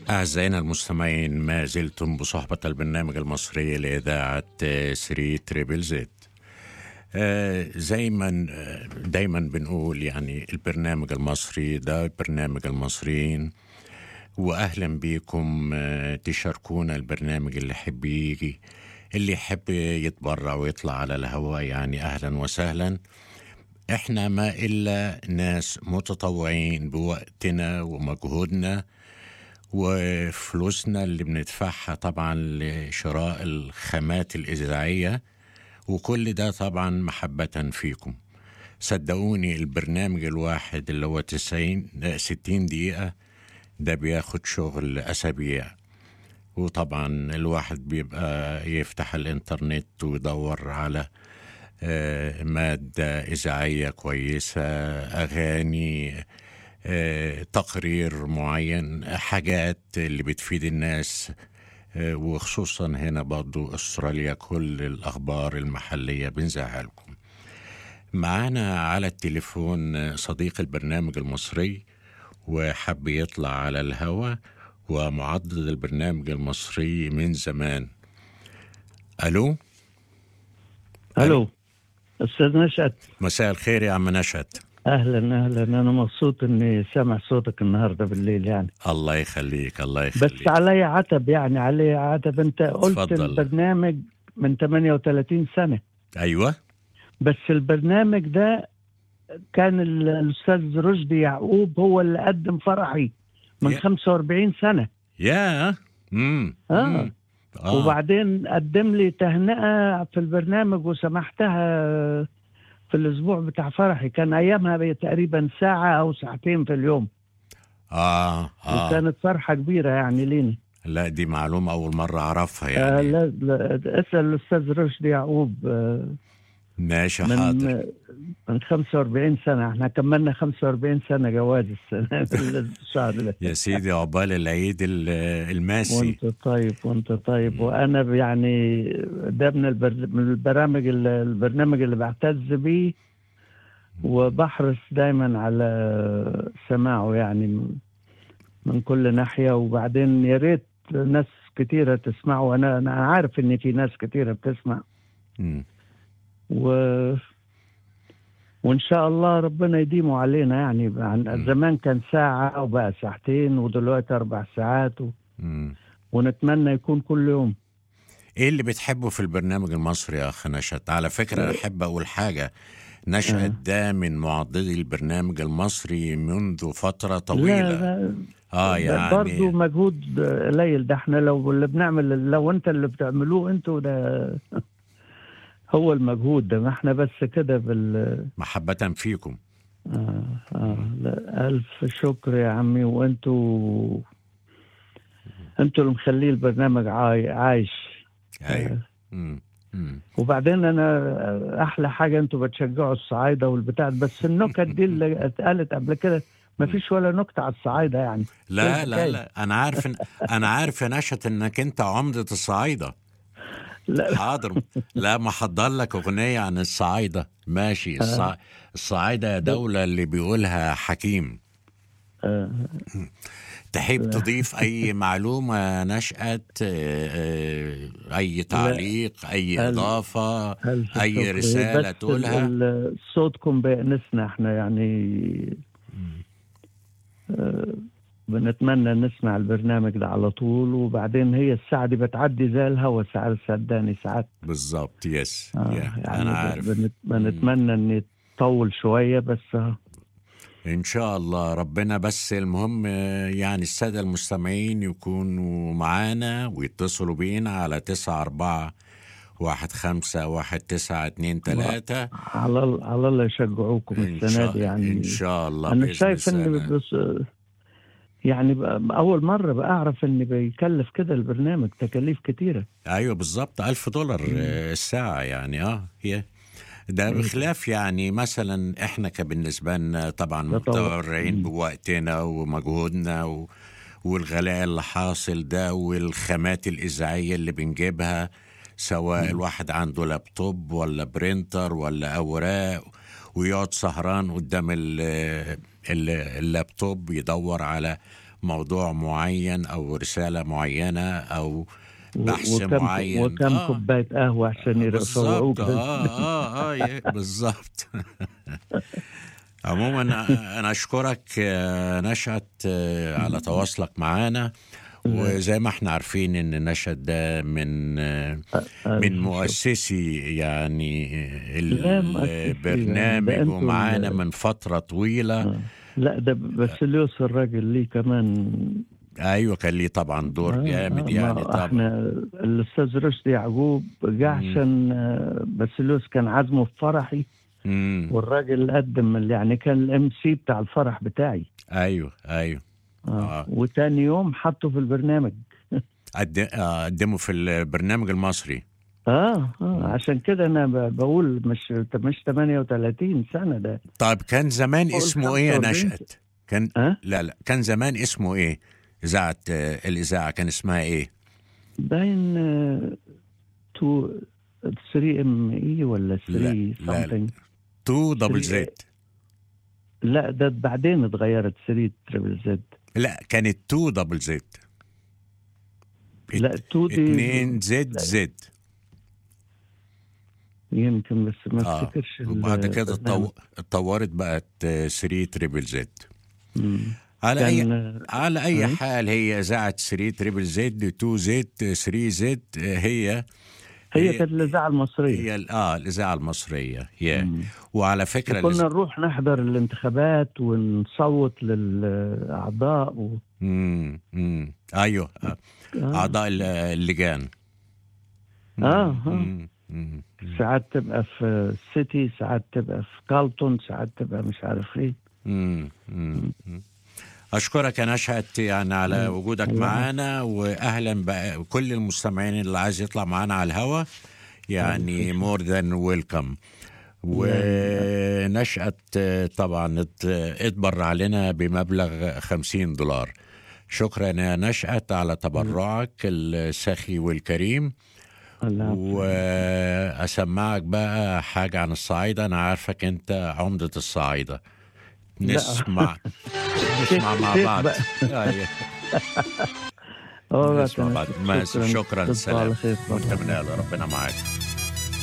أعزائنا المستمعين ما زلتم بصحبة البرنامج المصري لإذاعة 3 تريبل زد آه، زي ما آه، دايما بنقول يعني البرنامج المصري ده برنامج المصريين واهلا بيكم آه، تشاركونا البرنامج اللي يحب يجي اللي يحب يتبرع ويطلع على الهواء يعني اهلا وسهلا احنا ما الا ناس متطوعين بوقتنا ومجهودنا وفلوسنا اللي بندفعها طبعا لشراء الخامات الاذاعيه وكل ده طبعا محبه فيكم صدقوني البرنامج الواحد اللي هو 90 60 دقيقه ده بياخد شغل أسابيع وطبعا الواحد بيبقى يفتح الإنترنت ويدور على آه، مادة إذاعية كويسة أغاني آه، تقرير معين حاجات اللي بتفيد الناس آه، وخصوصا هنا برضو أستراليا كل الأخبار المحلية بنزعها لكم معانا على التليفون صديق البرنامج المصري وحب يطلع على الهوا ومعضد البرنامج المصري من زمان الو الو استاذ نشأت مساء الخير يا عم نشأت اهلا اهلا انا مبسوط اني سامع صوتك النهارده بالليل يعني الله يخليك الله يخليك بس علي عتب يعني علي عتب انت قلت اتفضل. البرنامج من 38 سنه ايوه بس البرنامج ده كان ال- الاستاذ رشدي يعقوب هو اللي قدم فرحي من يا. 45 سنه يا امم آه. مم. آه. وبعدين قدم لي تهنئه في البرنامج وسمحتها في الاسبوع بتاع فرحي كان ايامها تقريبا ساعه او ساعتين في اليوم اه اه وكانت فرحه كبيره يعني لينا لا دي معلومة أول مرة أعرفها آه يعني لا, لا اسال الاستاذ رشدي يعقوب آه ماشي حاضر من من 45 سنه احنا كملنا 45 سنه جواز السنه في الشهر ده يا سيدي عقبال العيد ال- الماسي وانت طيب وانت طيب وانا ب- يعني ده من, البر... من البرامج ال- البرنامج اللي بعتز بيه وبحرص دايما على سماعه يعني من- من كل ناحيه وبعدين يا ريت ناس كتيره تسمعه وانا انا عارف ان في ناس كتيره بتسمع مم. و وان شاء الله ربنا يديمه علينا يعني عن زمان كان ساعه وبقى ساعتين ودلوقتي اربع ساعات و... مم. ونتمنى يكون كل يوم ايه اللي بتحبه في البرنامج المصري يا اخ نشأت على فكرة انا احب اقول حاجة نشأت ده من معضدي البرنامج المصري منذ فترة طويلة لا لا اه ده برضه يعني مجهود قليل ده احنا لو اللي بنعمل لو انت اللي بتعملوه انتوا ده هو المجهود ده ما احنا بس كده بال محبة فيكم آه آه لا ألف شكر يا عمي وانتوا انتوا اللي مخليه البرنامج عاي... عايش ايوه مم. مم. وبعدين انا احلى حاجه انتوا بتشجعوا الصعايده والبتاع بس النكت دي اللي اتقالت قبل كده ما فيش ولا نكته على الصعايده يعني لا إيه لا الحكاية؟ لا انا عارف إن انا عارف يا نشأت انك انت عمدة الصعايدة لا حاضر لا ما حضر لك اغنية عن الصعايدة ماشي الصع... الصعايدة يا دولة اللي بيقولها حكيم آه. تحب تضيف أي معلومة نشأت آه، آه، أي تعليق أي هل- إضافة ألف أي شكر. رسالة بس تقولها؟ ال- ال- صوتكم بيأنسنا احنا يعني آه، بنتمنى نسمع البرنامج ده على طول وبعدين هي الساعة دي بتعدي زي الهوا ساعات صدقني ساعات بالظبط يس آه يا يعني أنا عارف بنت- بنتمنى ان يطول شوية بس آه، إن شاء الله ربنا بس المهم آه، يعني السادة المستمعين يكونوا معانا ويتصلوا بينا على تسعة أربعة واحد خمسة واحد تسعة اتنين تلاتة على ال- على الله يشجعوكم إن السنة شاء, دي يعني إن شاء الله انا بإذن شايف ان السنة. بس يعني بقى- اول مرة بأعرف ان بيكلف كده البرنامج تكاليف كتيرة ايوه بالظبط ألف دولار آه، الساعة يعني اه هي ده بخلاف يعني مثلا احنا كبالنسبة لنا طبعا ده طبعا. متبرعين مم. بوقتنا ومجهودنا و... والغلاء اللي حاصل ده والخامات الإذاعية اللي بنجيبها سواء الواحد عنده لابتوب ولا برينتر ولا أوراق ويقعد سهران قدام ال... ال- اللابتوب يدور على موضوع معين او رساله معينه او و- بحث وكم معين وكم آه. كوبايه قهوه عشان يصوروك بالظبط اه اه اه ي- بالظبط عموما انا اشكرك آه، نشأت آه، على تواصلك معانا وزي ما احنا عارفين ان نشأت ده من آه، من مؤسسي يعني لا، مؤسسي يعني. ده البرنامج أنتوا ومعانا ال- من فترة طويلة لا ده باسيليوس الراجل ليه كمان ايوه كان ليه طبعا دور آه، جامد آه، يعني ما طبعا احنا الاستاذ رشدي يعقوب جه عشان آه، باسيليوس كان عازمه في فرحي مم. والراجل قدم ال- يعني كان الام سي بتاع الفرح بتاعي ايوه ايوه آه. آه. وتاني يوم حطه في البرنامج قد- آه، قدمه في البرنامج المصري اه اه عشان كده انا ب- بقول مش مش 38 سنه ده طيب كان زمان فوق اسمه ايه يا 45 نشأت كان ها لا لا كان زمان اسمه ايه اذاعه آه، الاذاعه كان اسمها ايه باين آه، تو 3 ام اي ولا 3 لا، لا. something تو دبل 3 زد لا ده بعدين اتغيرت 3 تريبل زد لا كانت تو دبل زد لا تو دي اتنين زد زد يمكن بس ما اه افتكرش ال- وبعد كده البرنامج. اتطو- اتطورت بقت 3 تريبل زد مم. على اي كان آه، على اي مم. حال هي اذاعه 3 تريبل زد 2 زد 3 زد هي هي هي- كانت الاذاعه المصريه هي ال- اه الاذاعه المصريه يا مم. وعلى فكره كنا الإذ- نروح نحضر الانتخابات ونصوت للاعضاء و... مم. مم. ايوه آه. آه. اعضاء ال- اللجان آه، آه. مم. مم. ساعات تبقى في سيتي ساعات تبقى في كالتون ساعات تبقى مش عارف ايه مم. مم. مم. اشكرك يا نشأت يعني على وجودك الله. معانا واهلا بقى كل المستمعين اللي عايز يطلع معانا على الهوا يعني مور ذان ويلكم ونشأت آه، طبعا ات- اتبرع لنا بمبلغ خمسين دولار شكرا يا نشأت على تبرعك السخي والكريم الله وأسمعك بقى حاجة عن الصعايدة أنا عارفك أنت عمدة الصعايدة نسمع نسمع مع شيخ بعض بقى. أيوة. أوه، نسمع بعض ماشي شكرا تصبحوا سلام على خير. وانت من أهل ربنا معاك